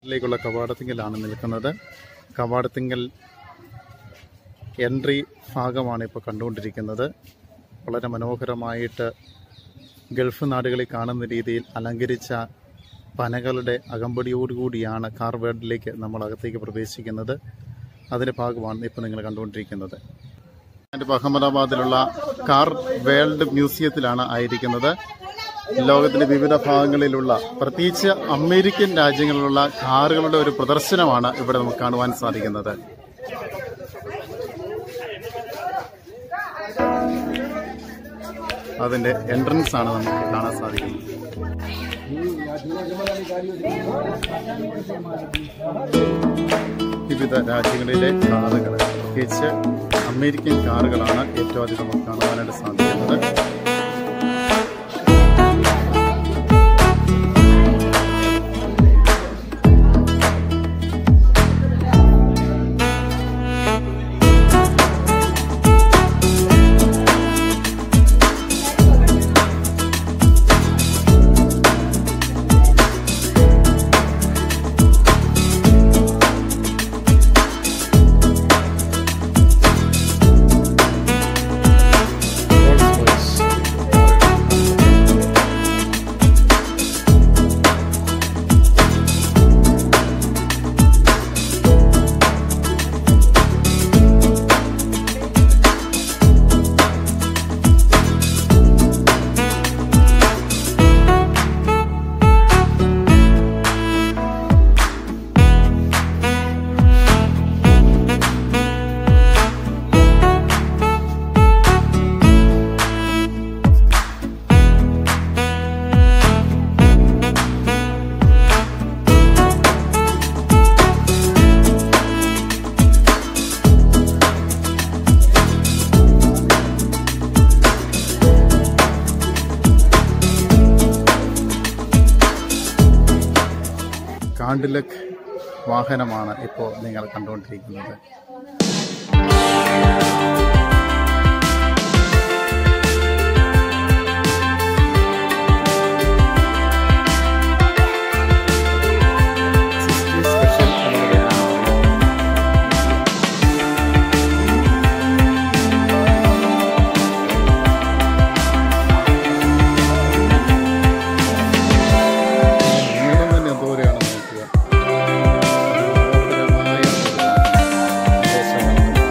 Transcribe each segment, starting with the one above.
വേൾഡിലേക്കുള്ള കവാടത്തിങ്കലാണ് നിൽക്കുന്നത് കവാടത്തിങ്കൽ എൻട്രി ഭാഗമാണ് ഇപ്പോൾ കണ്ടുകൊണ്ടിരിക്കുന്നത് വളരെ മനോഹരമായിട്ട് ഗൾഫ് നാടുകളിൽ കാണുന്ന രീതിയിൽ അലങ്കരിച്ച പനകളുടെ അകമ്പടിയോടുകൂടിയാണ് കാർ വേൾഡിലേക്ക് നമ്മൾ അകത്തേക്ക് പ്രവേശിക്കുന്നത് അതിൻ്റെ ഭാഗമാണ് ഇപ്പോൾ നിങ്ങൾ കണ്ടുകൊണ്ടിരിക്കുന്നത് ഞാനിപ്പോൾ അഹമ്മദാബാദിലുള്ള കാർ വേൾഡ് മ്യൂസിയത്തിലാണ് ആയിരിക്കുന്നത് ലോകത്തിന്റെ വിവിധ ഭാഗങ്ങളിലുള്ള പ്രത്യേകിച്ച് അമേരിക്കൻ രാജ്യങ്ങളിലുള്ള കാറുകളുടെ ഒരു പ്രദർശനമാണ് ഇവിടെ നമുക്ക് കാണുവാൻ സാധിക്കുന്നത് അതിന്റെ എൻട്രൻസ് ആണ് നമുക്ക് കാണാൻ സാധിക്കുന്നത് വിവിധ രാജ്യങ്ങളിലെ കാറുകൾ പ്രത്യേകിച്ച് അമേരിക്കൻ കാറുകളാണ് ഏറ്റവും അധികം നമുക്ക് കാണുവാനായിട്ട് സാധിക്കുന്നത് കാണ്ടിലക് വാഹനമാണ് ഇപ്പോൾ നിങ്ങൾ കണ്ടുകൊണ്ടിരിക്കുന്നത് സിക്സ്റ്റി സ്പെഷ്യൽ എന്നിവയാണ് നീളം തന്നെ എന്തോരെയാണെന്ന് നോക്കുക മനോഹരമായ പ്രദേശമാണ്.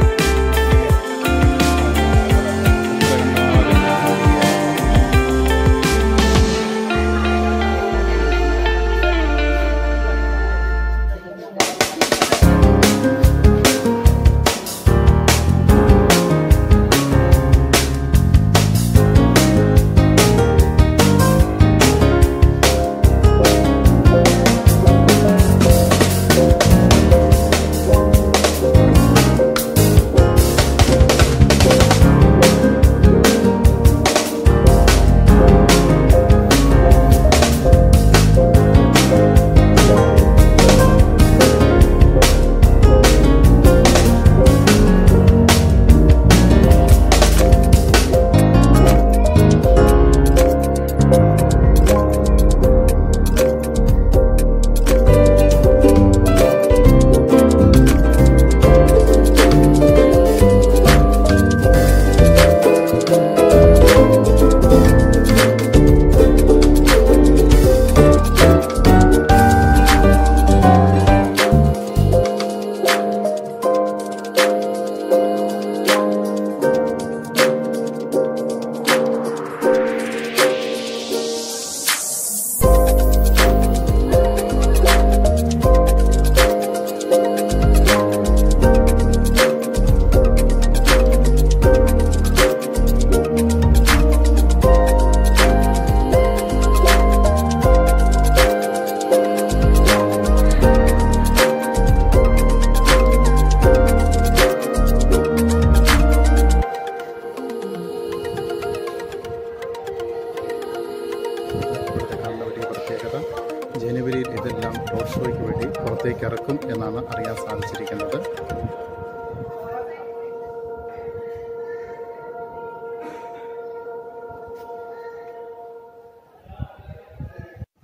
ഇവിടുത്തെ കാറിൻ്റെ വലിയ പ്രത്യേകത ജനുവരിയിൽ ഇതെല്ലാം റോഡ് ഷോയ്ക്ക് വേണ്ടി പുറത്തേക്ക് ഇറക്കും എന്നാണ് അറിയാൻ സാധിച്ചിരിക്കുന്നത്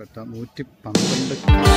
തൊട്ട് നൂറ്റി പന്ത്രണ്ട്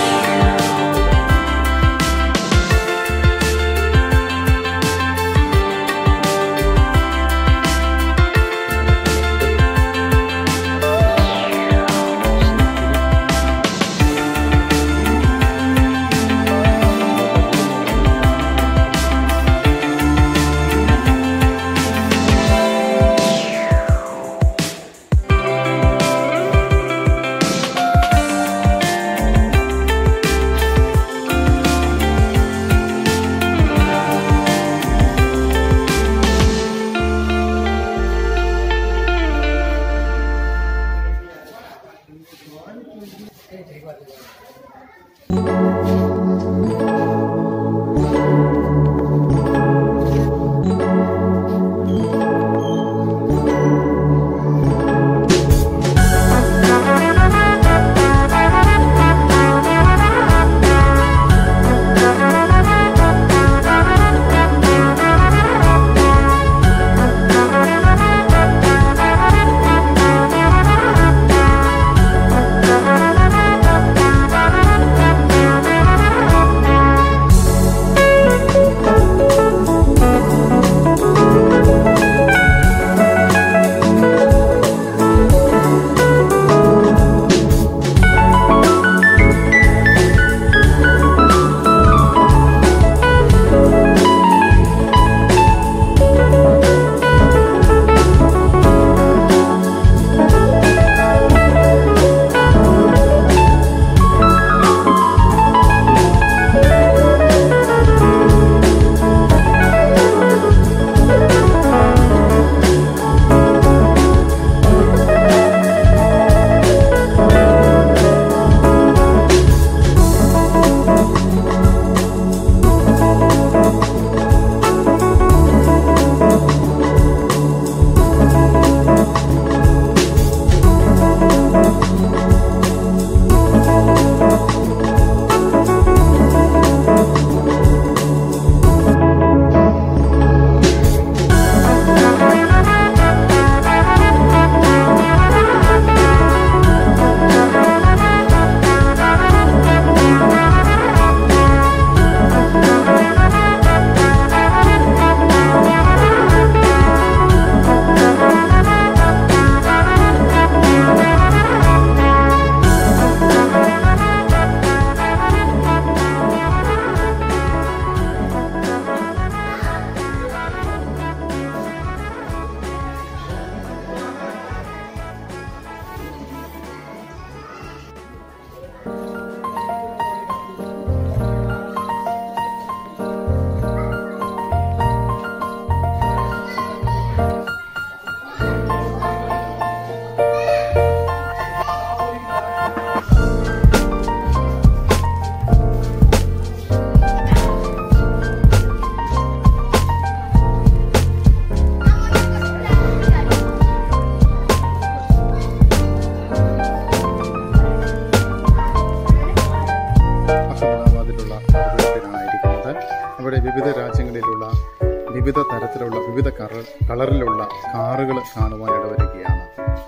അഹമ്മദാബാദിലുള്ള ായിരിക്കുന്നത് അവിടെ വിവിധ രാജ്യങ്ങളിലുള്ള വിവിധ തരത്തിലുള്ള വിവിധ കളർ കളറിലുള്ള കാറുകൾ കാണുവാൻ ഇടവരികയാണ്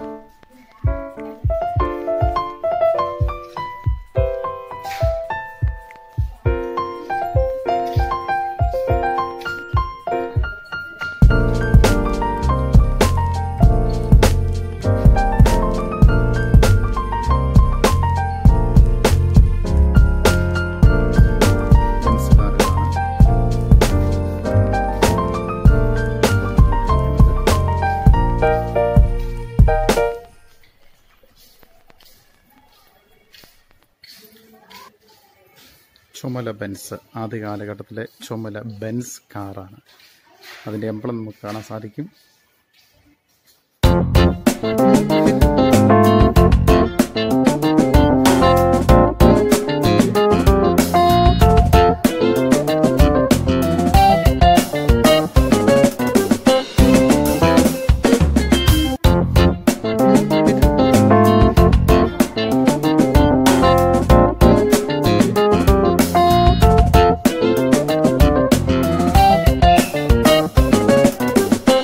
ബെൻസ് കാറുകളാണ് ചുമല ബെൻസ് ആദ്യ കാലഘട്ടത്തിലെ ചുമല ബെൻസ് കാറാണ് അതിൻ്റെ എംബ്ലം നമുക്ക് കാണാൻ സാധിക്കും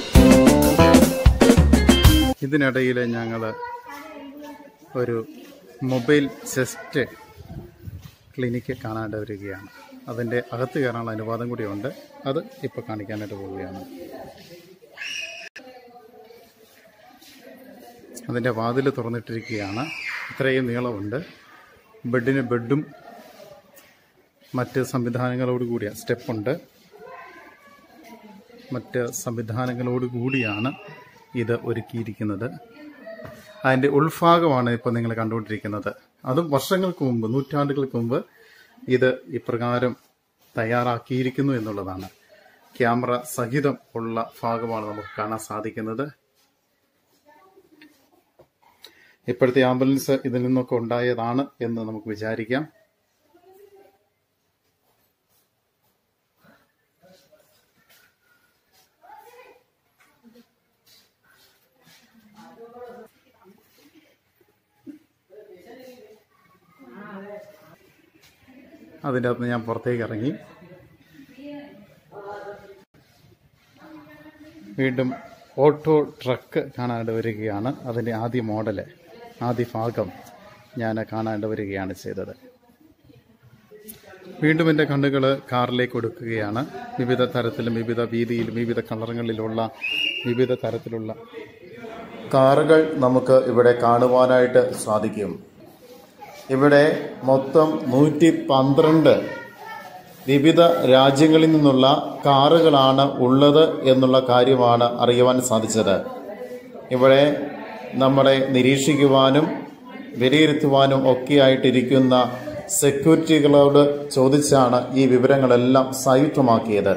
ഇതിനിടയിൽ ഞങ്ങൾ ഒരു മൊബൈൽ ചെസ്റ്റ് ക്ലിനിക്ക് കാണാണ്ട് വരികയാണ് അതിൻ്റെ അകത്ത് കയറാനുള്ള അനുവാദം കൂടിയുണ്ട് അത് ഇപ്പോൾ കാണിക്കാനായിട്ട് പോവുകയാണ് അതിൻ്റെ വാതിൽ തുറന്നിട്ടിരിക്കുകയാണ് ഇത്രയും നീളമുണ്ട് ബെഡിന് ബെഡും മറ്റ് സംവിധാനങ്ങളോട് കൂടിയ സ്റ്റെപ്പുണ്ട് മറ്റ് സംവിധാനങ്ങളോട് കൂടിയാണ് ഇത് ഒരുക്കിയിരിക്കുന്നത് അതിൻ്റെ ഉൾഭാഗമാണ് ഇപ്പോൾ നിങ്ങൾ കണ്ടുകൊണ്ടിരിക്കുന്നത് അതും വർഷങ്ങൾക്ക് മുമ്പ് നൂറ്റാണ്ടുകൾക്ക് മുമ്പ് ഇത് ഇപ്രകാരം തയ്യാറാക്കിയിരിക്കുന്നു എന്നുള്ളതാണ് ക്യാമറ സഹിതം ഉള്ള ഭാഗമാണ് നമുക്ക് കാണാൻ സാധിക്കുന്നത് ഇപ്പോഴത്തെ ആംബുലൻസ് ഇതിൽ നിന്നൊക്കെ ഉണ്ടായതാണ് എന്ന് നമുക്ക് വിചാരിക്കാം അതിൻ്റെ അകത്ത് ഞാൻ പുറത്തേക്ക് ഇറങ്ങി വീണ്ടും ഓട്ടോ ട്രക്ക് കാണാണ്ട് വരികയാണ് അതിൻ്റെ ആദ്യ മോഡല് ആദ്യ ഭാഗം ഞാൻ കാണാണ്ട് വരികയാണ് ചെയ്തത് വീണ്ടും എൻ്റെ കണ്ണുകൾ കാറിലേക്ക് കൊടുക്കുകയാണ് വിവിധ തരത്തിലും വിവിധ വീതിയിലും വിവിധ കളറുകളിലുള്ള വിവിധ തരത്തിലുള്ള കാറുകൾ നമുക്ക് ഇവിടെ കാണുവാനായിട്ട് സാധിക്കും ഇവിടെ മൊത്തം നൂറ്റി പന്ത്രണ്ട് വിവിധ രാജ്യങ്ങളിൽ നിന്നുള്ള കാറുകളാണ് ഉള്ളത് എന്നുള്ള കാര്യമാണ് അറിയുവാൻ സാധിച്ചത് ഇവിടെ നമ്മളെ നിരീക്ഷിക്കുവാനും വിലയിരുത്തുവാനും ഒക്കെയായിട്ടിരിക്കുന്ന സെക്യൂരിറ്റികളോട് ചോദിച്ചാണ് ഈ വിവരങ്ങളെല്ലാം സംയുക്തമാക്കിയത്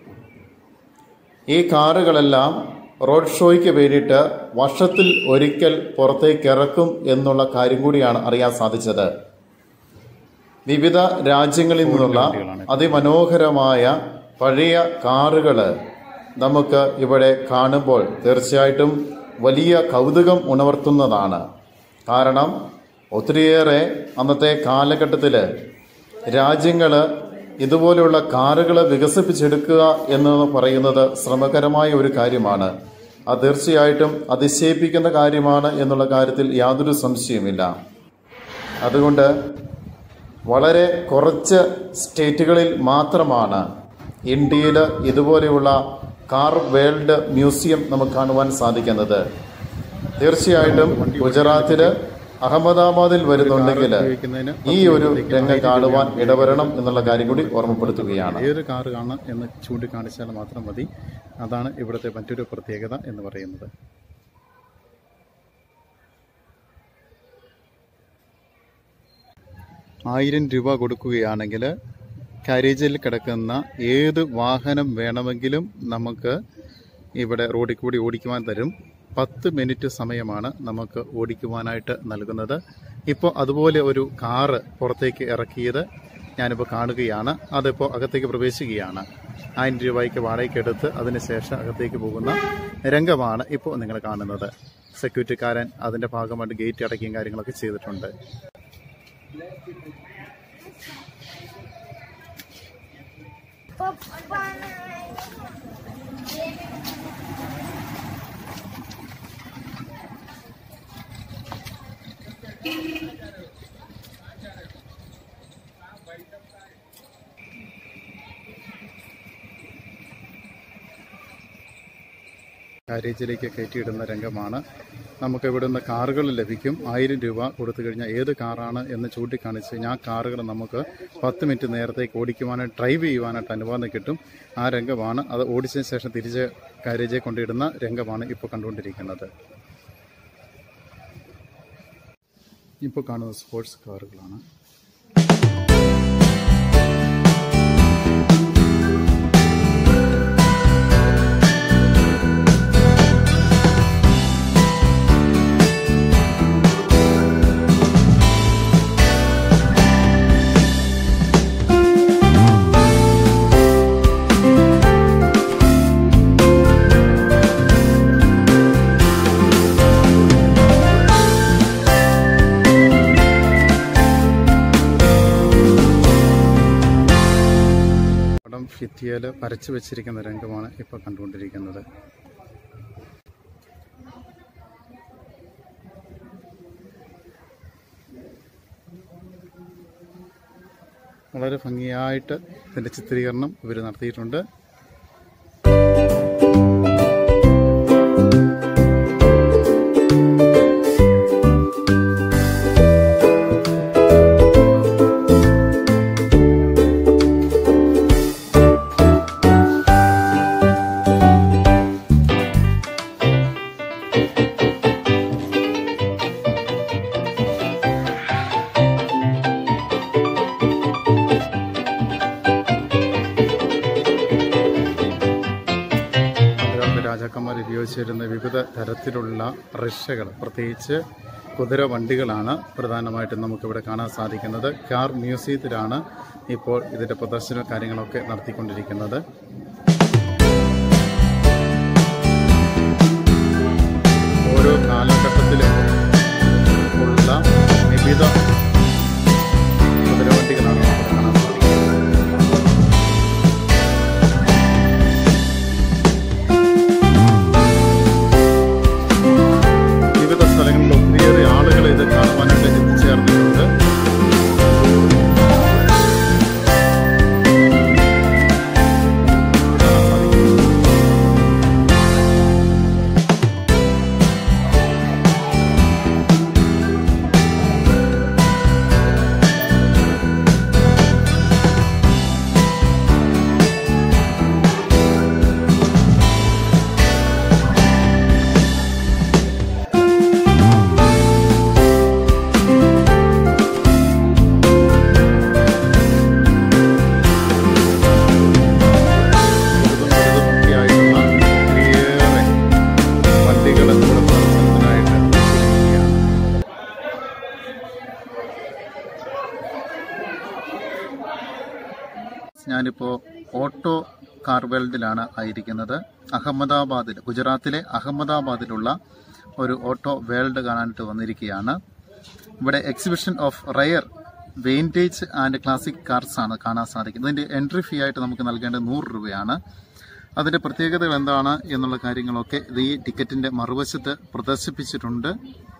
ഈ കാറുകളെല്ലാം റോഡ് ഷോയ്ക്ക് വേണ്ടിയിട്ട് വർഷത്തിൽ ഒരിക്കൽ പുറത്തേക്ക് ഇറക്കും എന്നുള്ള കാര്യം കൂടിയാണ് അറിയാൻ സാധിച്ചത് വിവിധ രാജ്യങ്ങളിൽ നിന്നുള്ള അതിമനോഹരമായ പഴയ കാറുകൾ നമുക്ക് ഇവിടെ കാണുമ്പോൾ തീർച്ചയായിട്ടും വലിയ കൗതുകം ഉണർത്തുന്നതാണ് കാരണം ഒത്തിരിയേറെ അന്നത്തെ കാലഘട്ടത്തിൽ രാജ്യങ്ങൾ ഇതുപോലെയുള്ള കാറുകൾ വികസിപ്പിച്ചെടുക്കുക എന്ന് പറയുന്നത് ശ്രമകരമായ ഒരു കാര്യമാണ് അത് തീർച്ചയായിട്ടും അതിശയിപ്പിക്കുന്ന കാര്യമാണ് എന്നുള്ള കാര്യത്തിൽ യാതൊരു സംശയവുമില്ല അതുകൊണ്ട് വളരെ കുറച്ച് സ്റ്റേറ്റുകളിൽ മാത്രമാണ് ഇന്ത്യയിൽ ഇതുപോലെയുള്ള കാർ വേൾഡ് മ്യൂസിയം നമുക്ക് കാണുവാൻ സാധിക്കുന്നത് തീർച്ചയായിട്ടും ഗുജറാത്തില് അഹമ്മദാബാദിൽ വരുന്നുണ്ടെങ്കിൽ ഈ ഒരു രംഗം കാണുവാൻ ഇടവരണം എന്നുള്ള കാര്യം കൂടി ഓർമ്മപ്പെടുത്തുകയാണ് ഏത് കാറ് കാണാം എന്ന് ചൂണ്ടിക്കാണിച്ചാൽ മാത്രം മതി അതാണ് ഇവിടുത്തെ മറ്റൊരു പ്രത്യേകത എന്ന് പറയുന്നത് ആയിരം രൂപ കൊടുക്കുകയാണെങ്കിൽ കാരേജിൽ കിടക്കുന്ന ഏത് വാഹനം വേണമെങ്കിലും നമുക്ക് ഇവിടെ റോഡിൽ കൂടി ഓടിക്കുവാൻ തരും പത്ത് മിനിറ്റ് സമയമാണ് നമുക്ക് ഓടിക്കുവാനായിട്ട് നൽകുന്നത് ഇപ്പോൾ അതുപോലെ ഒരു കാറ് പുറത്തേക്ക് ഇറക്കിയത് ഞാനിപ്പോൾ കാണുകയാണ് അതിപ്പോൾ അകത്തേക്ക് പ്രവേശിക്കുകയാണ് ആയിരം രൂപയ്ക്ക് വാടകയ്ക്ക് എടുത്ത് അതിനുശേഷം അകത്തേക്ക് പോകുന്ന രംഗമാണ് ഇപ്പോൾ നിങ്ങൾ കാണുന്നത് സെക്യൂരിറ്റിക്കാരൻ അതിൻ്റെ ഭാഗമായിട്ട് ഗേറ്റ് അടയ്ക്കുകയും കാര്യങ്ങളൊക്കെ ചെയ്തിട്ടുണ്ട് കാരേജിലേക്ക് കയറ്റിയിടുന്ന രംഗമാണ് നമുക്ക് ഇവിടുന്ന് കാറുകൾ ലഭിക്കും ആയിരം രൂപ കൊടുത്തു കഴിഞ്ഞാൽ ഏത് കാറാണ് എന്ന് ചൂണ്ടിക്കാണിച്ച് കഴിഞ്ഞാൽ ആ കാറുകൾ നമുക്ക് പത്ത് മിനിറ്റ് നേരത്തേക്ക് ഓടിക്കുവാനായിട്ട് ഡ്രൈവ് ചെയ്യുവാനായിട്ട് അനുവാദം കിട്ടും ആ രംഗമാണ് അത് ഓടിച്ചതിന് ശേഷം തിരിച്ച് കാരേജിൽ കൊണ്ടിടുന്ന രംഗമാണ് ഇപ്പോൾ കണ്ടുകൊണ്ടിരിക്കുന്നത് ഇപ്പോൾ കാണുന്നത് സ്പോർട്സ് കാറുകളാണ് പടം ഭിത്തിയിൽ വരച്ചു വെച്ചിരിക്കുന്ന രംഗമാണ് ഇപ്പോൾ കണ്ടുകൊണ്ടിരിക്കുന്നത് വളരെ ഭംഗിയായിട്ട് ഇതിൻ്റെ ചിത്രീകരണം ഇവർ നടത്തിയിട്ടുണ്ട് പണ്ടുകാലത്തെ രാജാക്കന്മാർ ഉപയോഗിച്ചിരുന്ന വിവിധ തരത്തിലുള്ള റിക്ഷകൾ പ്രത്യേകിച്ച് കുതിര വണ്ടികളാണ് പ്രധാനമായിട്ടും നമുക്കിവിടെ കാണാൻ സാധിക്കുന്നത് കാർ മ്യൂസിയത്തിലാണ് ഇപ്പോൾ ഇതിൻ്റെ പ്രദർശന കാര്യങ്ങളൊക്കെ നടത്തിക്കൊണ്ടിരിക്കുന്നത് ഓരോ കാലഘട്ടത്തിലും ഉള്ള വിവിധ കുതിരവണ്ടികളാണ് നമുക്ക് കാണാൻ സാധിക്കുന്നത് വിവിധ സ്ഥലങ്ങളിൽ ഒത്തിരിയേറെ ആളുകൾ ഇത് കാണുവാനായിട്ട് എത്തിച്ചേർന്നിട്ടുണ്ട് കാണാൻ സാധിക്കും. ചെറുതും വലുതുമൊക്കെയായിട്ടുള്ള ഒത്തിരിയേറെ വണ്ടികൾ ഇവിടെ പ്രദർശനത്തിനായിട്ട് വെച്ചിരിക്കുകയാണ് ഞാനിപ്പോൾ ഓട്ടോ കാർ വേൾഡിലാണ് ആയിരിക്കുന്നത് അഹമ്മദാബാദിൽ ഗുജറാത്തിലെ അഹമ്മദാബാദിലുള്ള ഒരു ഓട്ടോ വേൾഡ് കാണാനായിട്ട് വന്നിരിക്കുകയാണ് ഇവിടെ exhibition of rare vintage and classic cars ആണ് കാണാൻ സാധിക്കുന്നത് ഇതിന്റെ എൻട്രി ഫീ ആയിട്ട് നമുക്ക് നൽകേണ്ടത് നൂറ് രൂപയാണ് അതിന്റെ പ്രത്യേകതകൾ എന്താണ് എന്നുള്ള കാര്യങ്ങളൊക്കെ ഇത് ഈ ടിക്കറ്റിന്റെ മറുവശത്ത് പ്രദർശിപ്പിച്ചിട്ടുണ്ട്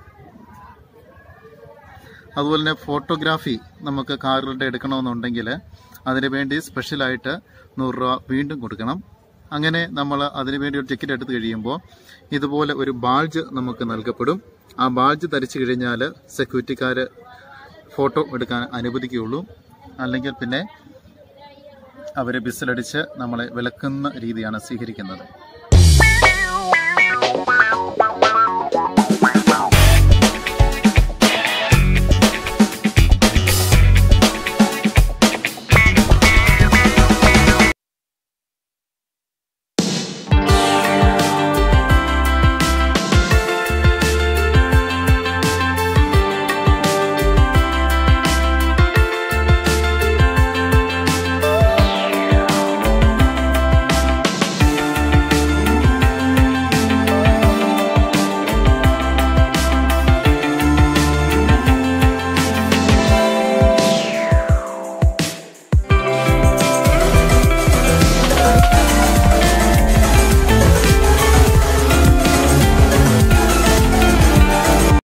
അതുപോലെ തന്നെ ഫോട്ടോഗ്രാഫി നമുക്ക് കാറുകളുടെ എടുക്കണമെന്നുണ്ടെങ്കിൽ അതിന് വേണ്ടി സ്പെഷ്യലായിട്ട് നൂറ് രൂപ വീണ്ടും കൊടുക്കണം അങ്ങനെ നമ്മൾ അതിന് വേണ്ടി ഒരു ടിക്കറ്റ് എടുത്തു കഴിയുമ്പോൾ ഇതുപോലെ ഒരു ബാഡ്ജ് നമുക്ക് നൽകപ്പെടും ആ ബാഡ്ജ് ധരിച്ചു കഴിഞ്ഞാൽ സെക്യൂരിറ്റിക്കാർ ഫോട്ടോ എടുക്കാൻ അനുവദിക്കുകയുള്ളൂ അല്ലെങ്കിൽ പിന്നെ അവർ ബിസിലടിച്ച് നമ്മളെ വിലക്കുന്ന രീതിയാണ് സ്വീകരിക്കുന്നത്